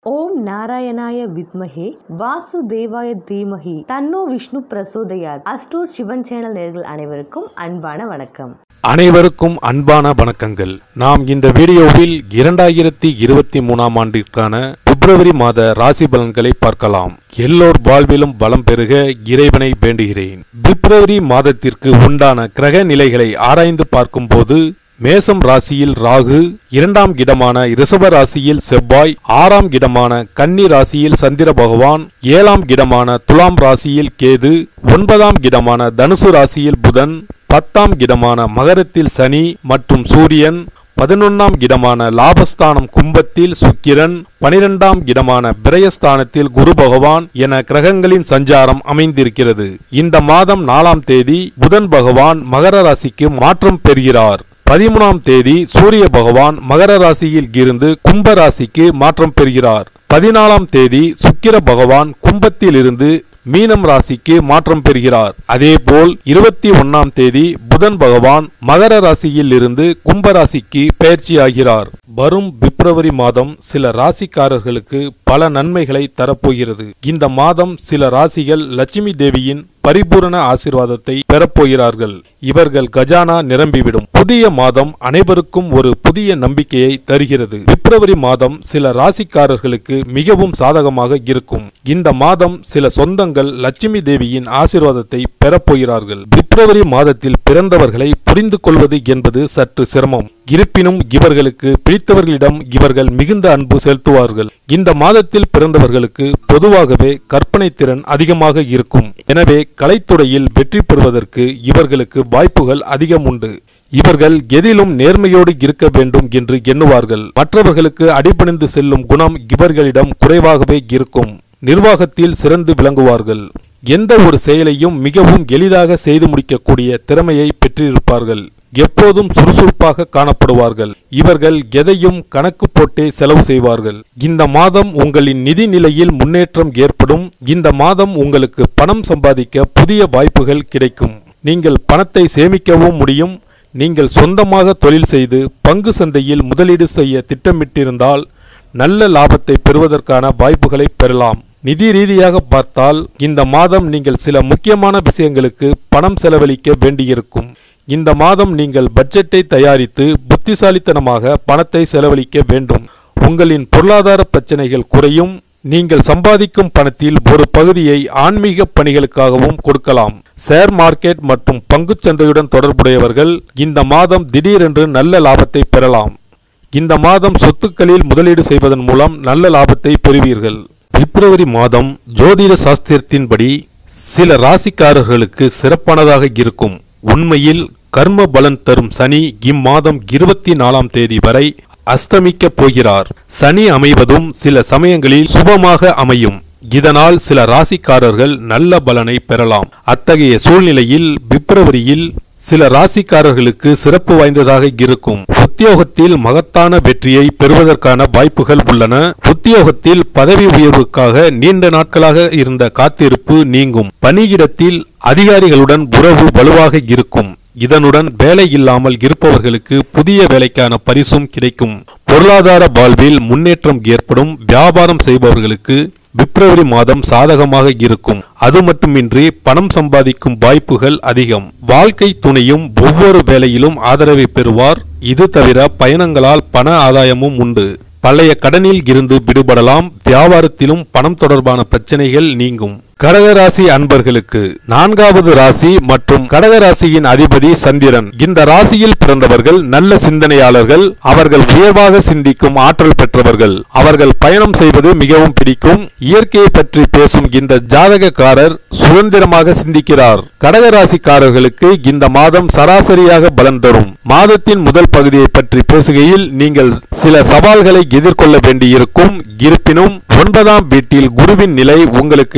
ஓம் நாராயணாய வித்மஹே வாசுதேவாய தீமஹி தன்னோ விஷ்ணு பிரசோதயாத் அஸ்ட்ரோட் சிவன் சேனல் நேர்கள் அனைவருக்கும் அன்பான வணக்கம் அனைவருக்கும் அன்பான வணக்கங்கள் நாம் இந்த வீடியோவில் இரண்டாயிரத்தி இருபத்தி மூணாம் ஆண்டிற்கான பிப்ரவரி மாத ராசி பலன்களை பார்க்கலாம் எல்லோர் வாழ்விலும் வளம் பெருக இறைவனை வேண்டுகிறேன் பிப்ரவரி மாதத்திற்கு உண்டான கிரக நிலைகளை ஆராய்ந்து பார்க்கும்போது மேசம் ராசியில் ராகு இரண்டாம் இடமான ரிஷப ராசியில் செவ்வாய் ஆறாம் இடமான கன்னி ராசியில் சந்திர பகவான் ஏழாம் இடமான துலாம் ராசியில் கேது ஒன்பதாம் இடமான தனுசு ராசியில் புதன் பத்தாம் இடமான மகரத்தில் சனி மற்றும் சூரியன் பதினொன்னாம் இடமான லாபஸ்தானம் கும்பத்தில் சுக்கிரன் பனிரெண்டாம் இடமான விரயஸ்தானத்தில் குரு பகவான் என கிரகங்களின் சஞ்சாரம் அமைந்திருக்கிறது இந்த மாதம் நாலாம் தேதி புதன் பகவான் மகர ராசிக்கு மாற்றம் பெறுகிறார் பதிமூணாம் தேதி சூரிய பகவான் மகர ராசியில் இருந்து கும்ப ராசிக்கு மாற்றம் பெறுகிறார் பதினாலாம் தேதி சுக்கிர பகவான் கும்பத்தில் இருந்து மீனம் ராசிக்கு மாற்றம் பெறுகிறார் அதேபோல் இருபத்தி ஒன்னாம் தேதி புதன் பகவான் மகர ராசியில் இருந்து கும்ப ராசிக்கு பயிற்சியாகிறார் வரும் பிப்ரவரி மாதம் சில ராசிக்காரர்களுக்கு பல நன்மைகளை தரப்போகிறது இந்த மாதம் சில ராசிகள் லட்சுமி தேவியின் பரிபூரண ஆசீர்வாதத்தை பெறப்போகிறார்கள் இவர்கள் கஜானா நிரம்பிவிடும் புதிய மாதம் அனைவருக்கும் ஒரு புதிய நம்பிக்கையை தருகிறது பிப்ரவரி மாதம் சில ராசிக்காரர்களுக்கு மிகவும் சாதகமாக இருக்கும் இந்த மாதம் சில சொந்தங்கள் லட்சுமி தேவியின் ஆசீர்வாதத்தை பெறப்போகிறார்கள் பிப்ரவரி மாதத்தில் பிறந்தவர்களை புரிந்து கொள்வது என்பது சற்று சிரமம் இருப்பினும் இவர்களுக்கு பிடித்தவர்களிடம் இவர்கள் மிகுந்த அன்பு செலுத்துவார்கள் இந்த மாதத்தில் பிறந்தவர்களுக்கு பொதுவாகவே கற்பனை திறன் அதிகமாக இருக்கும் எனவே கலைத்துறையில் வெற்றி பெறுவதற்கு இவர்களுக்கு வாய்ப்புகள் அதிகம் உண்டு இவர்கள் எதிலும் நேர்மையோடு இருக்க வேண்டும் என்று எண்ணுவார்கள் மற்றவர்களுக்கு அடிபணிந்து செல்லும் குணம் இவர்களிடம் குறைவாகவே இருக்கும் நிர்வாகத்தில் சிறந்து விளங்குவார்கள் எந்த ஒரு செயலையும் மிகவும் எளிதாக செய்து முடிக்கக்கூடிய திறமையை பெற்றிருப்பார்கள் எப்போதும் சுறுசுறுப்பாக காணப்படுவார்கள் இவர்கள் எதையும் கணக்கு போட்டே செலவு செய்வார்கள் இந்த மாதம் உங்களின் நிதி நிலையில் முன்னேற்றம் ஏற்படும் இந்த மாதம் உங்களுக்கு பணம் சம்பாதிக்க புதிய வாய்ப்புகள் கிடைக்கும் நீங்கள் பணத்தை சேமிக்கவும் முடியும் நீங்கள் சொந்தமாக தொழில் செய்து பங்கு சந்தையில் முதலீடு செய்ய திட்டமிட்டிருந்தால் நல்ல லாபத்தை பெறுவதற்கான வாய்ப்புகளை பெறலாம் நிதி ரீதியாக பார்த்தால் இந்த மாதம் நீங்கள் சில முக்கியமான விஷயங்களுக்கு பணம் செலவழிக்க வேண்டியிருக்கும் இந்த மாதம் நீங்கள் பட்ஜெட்டை தயாரித்து புத்திசாலித்தனமாக பணத்தை செலவழிக்க வேண்டும் உங்களின் பொருளாதார பிரச்சனைகள் குறையும் நீங்கள் சம்பாதிக்கும் பணத்தில் ஒரு பகுதியை ஆன்மீக பணிகளுக்காகவும் கொடுக்கலாம் ஷேர் மார்க்கெட் மற்றும் பங்குச்சந்தையுடன் தொடர்புடையவர்கள் இந்த மாதம் திடீரென்று நல்ல லாபத்தை பெறலாம் இந்த மாதம் சொத்துக்களில் முதலீடு செய்வதன் மூலம் நல்ல லாபத்தை பெறுவீர்கள் பிப்ரவரி மாதம் ஜோதிட சாஸ்திரத்தின்படி சில ராசிக்காரர்களுக்கு சிறப்பானதாக இருக்கும் உண்மையில் கர்ம பலன் தரும் சனி இம்மாதம் இருபத்தி நாலாம் தேதி வரை அஸ்தமிக்கப் போகிறார் சனி அமைவதும் சில சமயங்களில் சுபமாக அமையும் இதனால் சில ராசிக்காரர்கள் நல்ல பலனை பெறலாம் அத்தகைய சூழ்நிலையில் பிப்ரவரியில் சில ராசிக்காரர்களுக்கு சிறப்பு வாய்ந்ததாக இருக்கும் உத்தியோகத்தில் மகத்தான வெற்றியை பெறுவதற்கான வாய்ப்புகள் உள்ளன உத்தியோகத்தில் பதவி உயர்வுக்காக நீண்ட நாட்களாக இருந்த காத்திருப்பு நீங்கும் பணியிடத்தில் அதிகாரிகளுடன் உறவு வலுவாக இருக்கும் இதனுடன் வேலை இல்லாமல் இருப்பவர்களுக்கு புதிய வேலைக்கான பரிசும் கிடைக்கும் பொருளாதார வாழ்வில் முன்னேற்றம் ஏற்படும் வியாபாரம் செய்பவர்களுக்கு பிப்ரவரி மாதம் சாதகமாக இருக்கும் அது மட்டுமின்றி பணம் சம்பாதிக்கும் வாய்ப்புகள் அதிகம் வாழ்க்கை துணையும் ஒவ்வொரு வேலையிலும் ஆதரவை பெறுவார் இது தவிர பயணங்களால் பண ஆதாயமும் உண்டு பழைய கடனில் இருந்து விடுபடலாம் வியாபாரத்திலும் பணம் தொடர்பான பிரச்சனைகள் நீங்கும் கடகராசி அன்பர்களுக்கு நான்காவது ராசி மற்றும் கடகராசியின் அதிபதி சந்திரன் இந்த ராசியில் பிறந்தவர்கள் நல்ல சிந்தனையாளர்கள் அவர்கள் உயர்வாக சிந்திக்கும் ஆற்றல் பெற்றவர்கள் அவர்கள் பயணம் செய்வது மிகவும் பிடிக்கும் இயற்கையை பற்றி பேசும் இந்த ஜாதகக்காரர் சுதந்திரமாக சிந்திக்கிறார் கடகராசிக்காரர்களுக்கு இந்த மாதம் சராசரியாக பலன் தரும் மாதத்தின் முதல் பகுதியை பற்றி பேசுகையில் நீங்கள் சில சவால்களை எதிர்கொள்ள வேண்டியிருக்கும் இருப்பினும் ஒன்பதாம் வீட்டில் குருவின் நிலை உங்களுக்கு அதிர்ஷ்ட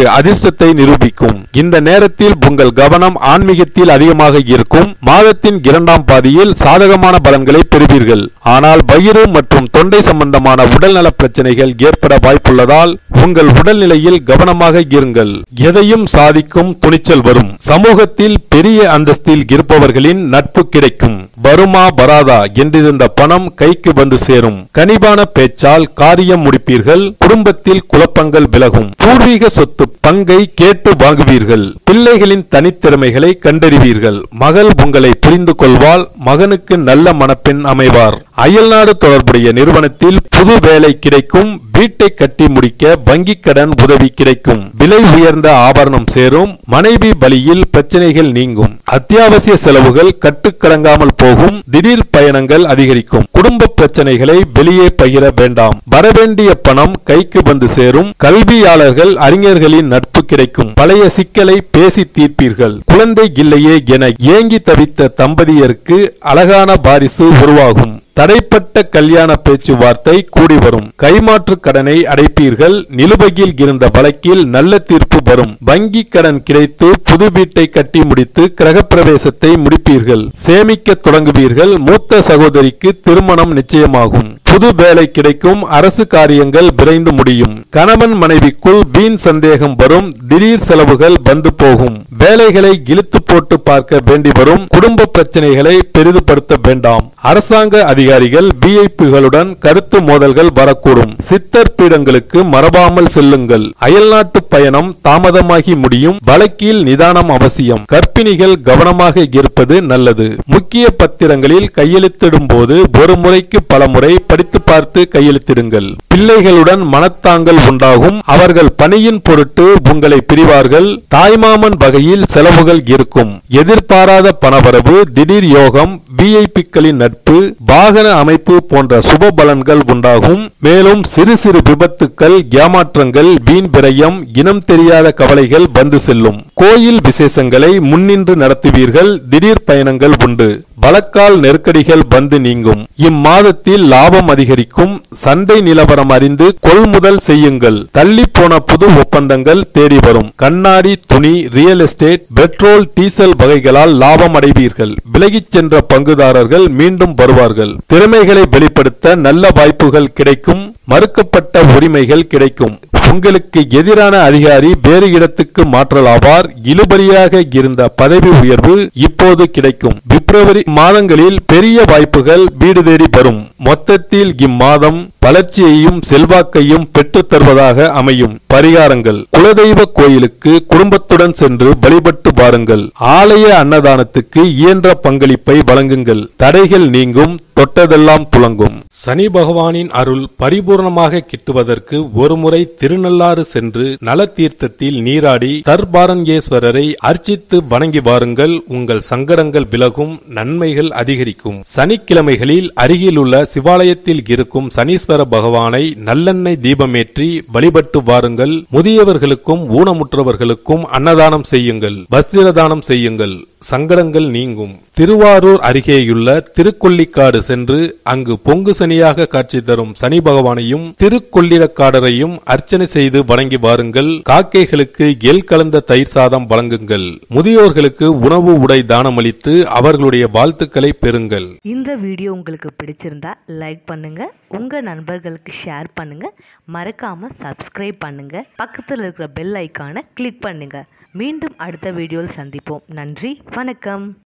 அதிர்ஷ்டத்தை நிரூபிக்கும் இந்த நேரத்தில் உங்கள் கவனம் ஆன்மீகத்தில் அதிகமாக இருக்கும் மாதத்தின் இரண்டாம் பாதியில் சாதகமான பலன்களை பெறுவீர்கள் ஆனால் வயிறு மற்றும் தொண்டை சம்பந்தமான உடல்நல பிரச்சனைகள் ஏற்பட வாய்ப்புள்ளதால் உங்கள் உடல்நிலையில் கவனமாக இருங்கள் எதையும் சாதிக்கும் துணிச்சல் வரும் சமூகத்தில் பெரிய அந்தஸ்தில் இருப்பவர்களின் நட்பு கிடைக்கும் வருமா வராதா என்றிருந்த பணம் கைக்கு வந்து சேரும் கனிவான பேச்சால் காரியம் முடிப்பீர்கள் குடும்பத்தில் குழப்பங்கள் விலகும் பூர்வீக சொத்து பங்கை கேட்டு வாங்குவீர்கள் பிள்ளைகளின் தனித்திறமைகளை கண்டறிவீர்கள் மகள் உங்களை புரிந்து கொள்வாள் மகனுக்கு நல்ல மணப்பெண் அமைவார் அயல்நாடு தொடர்புடைய நிறுவனத்தில் புது வேலை கிடைக்கும் வீட்டை கட்டி முடிக்க வங்கி கடன் உதவி கிடைக்கும் விலை உயர்ந்த ஆபரணம் சேரும் மனைவி வழியில் பிரச்சனைகள் நீங்கும் அத்தியாவசிய செலவுகள் கட்டுக்கடங்காமல் போகும் திடீர் பயணங்கள் அதிகரிக்கும் குடும்ப பிரச்சனைகளை வெளியே பகிர வேண்டாம் வரவேண்டிய பணம் கைக்கு வந்து சேரும் கல்வியாளர்கள் அறிஞர்களின் நட்பு கிடைக்கும் பழைய சிக்கலை பேசி தீர்ப்பீர்கள் குழந்தை இல்லையே என ஏங்கி தவித்த தம்பதியருக்கு அழகான வாரிசு உருவாகும் தடைப்பட்ட கல்யாண பேச்சுவார்த்தை கூடி வரும் கைமாற்று கடனை அடைப்பீர்கள் நிலுவையில் இருந்த வழக்கில் நல்ல தீர்ப்பு வரும் வங்கி கடன் கிடைத்து புது வீட்டை கட்டி முடித்து கிரகப்பிரவேசத்தை முடிப்பீர்கள் சேமிக்க தொடங்குவீர்கள் மூத்த சகோதரிக்கு திருமணம் நிச்சயமாகும் புது வேலை கிடைக்கும் அரசு காரியங்கள் விரைந்து முடியும் கணவன் மனைவிக்குள் வீண் சந்தேகம் வரும் திடீர் செலவுகள் வந்து போகும் வேலைகளை இழுத்து போட்டு பார்க்க வேண்டி வரும் குடும்ப பிரச்சனைகளை பெரிதுபடுத்த வேண்டாம் அரசாங்க அதிகாரிகள் விஐபிகளுடன் கருத்து மோதல்கள் வரக்கூடும் சித்தர் பீடங்களுக்கு மறவாமல் செல்லுங்கள் அயல்நாட்டு பயணம் தாமதமாகி முடியும் வழக்கில் நிதானம் அவசியம் கர்ப்பிணிகள் கவனமாக இருப்பது நல்லது முக்கிய பத்திரங்களில் கையெழுத்திடும் போது ஒரு முறைக்கு பல முறை படித்து பார்த்து கையெழுத்திடுங்கள் பிள்ளைகளுடன் மனத்தாங்கல் உண்டாகும் அவர்கள் பணியின் பொருட்டு உங்களை பிரிவார்கள் தாய்மாமன் வகையில் செலவுகள் இருக்கும் எதிர்பாராத பணவரவு திடீர் யோகம் விஐபிக்களின் நட்பு வாகன அமைப்பு போன்ற சுப பலன்கள் உண்டாகும் மேலும் சிறு சிறு விபத்துக்கள் ஏமாற்றங்கள் வீண் விரயம் இனம் தெரியாத கவலைகள் வந்து செல்லும் கோயில் விசேஷங்களை முன்னின்று நடத்துவீர்கள் திடீர் பயணங்கள் உண்டு வழக்கால் நெருக்கடிகள் வந்து நீங்கும் இம்மாதத்தில் லாபம் அதிகரிக்கும் சந்தை நிலவரம் அறிந்து கொள்முதல் செய்யுங்கள் தள்ளி போன புது ஒப்பந்தங்கள் தேடி வரும் கண்ணாடி துணி ரியல் எஸ்டேட் பெட்ரோல் டீசல் வகைகளால் லாபம் அடைவீர்கள் விலகிச் சென்ற பங்குதாரர்கள் மீண்டும் வருவார்கள் திறமைகளை வெளிப்படுத்த நல்ல வாய்ப்புகள் கிடைக்கும் மறுக்கப்பட்ட உரிமைகள் கிடைக்கும் உங்களுக்கு எதிரான அதிகாரி வேறு இடத்துக்கு மாற்றலாவார் இழுபறியாக இருந்த பதவி உயர்வு இப்போது கிடைக்கும் பிப்ரவரி மாதங்களில் பெரிய வாய்ப்புகள் வீடு தேடி வரும் மொத்தத்தில் இம்மாதம் வளர்ச்சியையும் செல்வாக்கையும் பெற்றுத் தருவதாக அமையும் பரிகாரங்கள் குலதெய்வ கோயிலுக்கு குடும்பத்துடன் சென்று வழிபட்டு வாருங்கள் ஆலய அன்னதானத்துக்கு இயன்ற பங்களிப்பை வழங்குங்கள் தடைகள் நீங்கும் தொட்டதெல்லாம் துலங்கும் சனி பகவானின் அருள் பரிபூர்ணமாக கிட்டுவதற்கு ஒருமுறை திருநள்ளாறு சென்று நல தீர்த்தத்தில் நீராடி தர்பாரண்யேஸ்வரரை அர்ச்சித்து வணங்கி வாருங்கள் உங்கள் சங்கடங்கள் விலகும் நன்மைகள் அதிகரிக்கும் சனிக்கிழமைகளில் அருகிலுள்ள சிவாலயத்தில் இருக்கும் சனீஸ்வர பகவானை நல்லெண்ணெய் தீபமேற்றி வழிபட்டு வாருங்கள் முதியவர்களுக்கும் ஊனமுற்றவர்களுக்கும் அன்னதானம் செய்யுங்கள் வஸ்திர தானம் செய்யுங்கள் சங்கடங்கள் நீங்கும் திருவாரூர் அருகேயுள்ள திருக்கொள்ளிக்காடு சென்று அங்கு பொங்கு சனியாக காட்சி தரும் சனி பகவானையும் திருக்கொள்ளிடக்காடரையும் அர்ச்சனை செய்து வணங்கி வாருங்கள் காக்கைகளுக்கு எல் கலந்த தயிர் சாதம் வழங்குங்கள் முதியோர்களுக்கு உணவு உடை தானமளித்து அவர்களுடைய வாழ்த்துக்களை பெறுங்கள் இந்த வீடியோ உங்களுக்கு பிடிச்சிருந்தா லைக் பண்ணுங்க உங்க நண்பர்களுக்கு ஷேர் பண்ணுங்க மறக்காம சப்ஸ்கிரைப் பண்ணுங்க பக்கத்தில் இருக்கிற பெல் ஐக்கானை கிளிக் பண்ணுங்க மீண்டும் அடுத்த வீடியோவில் சந்திப்போம் நன்றி வணக்கம்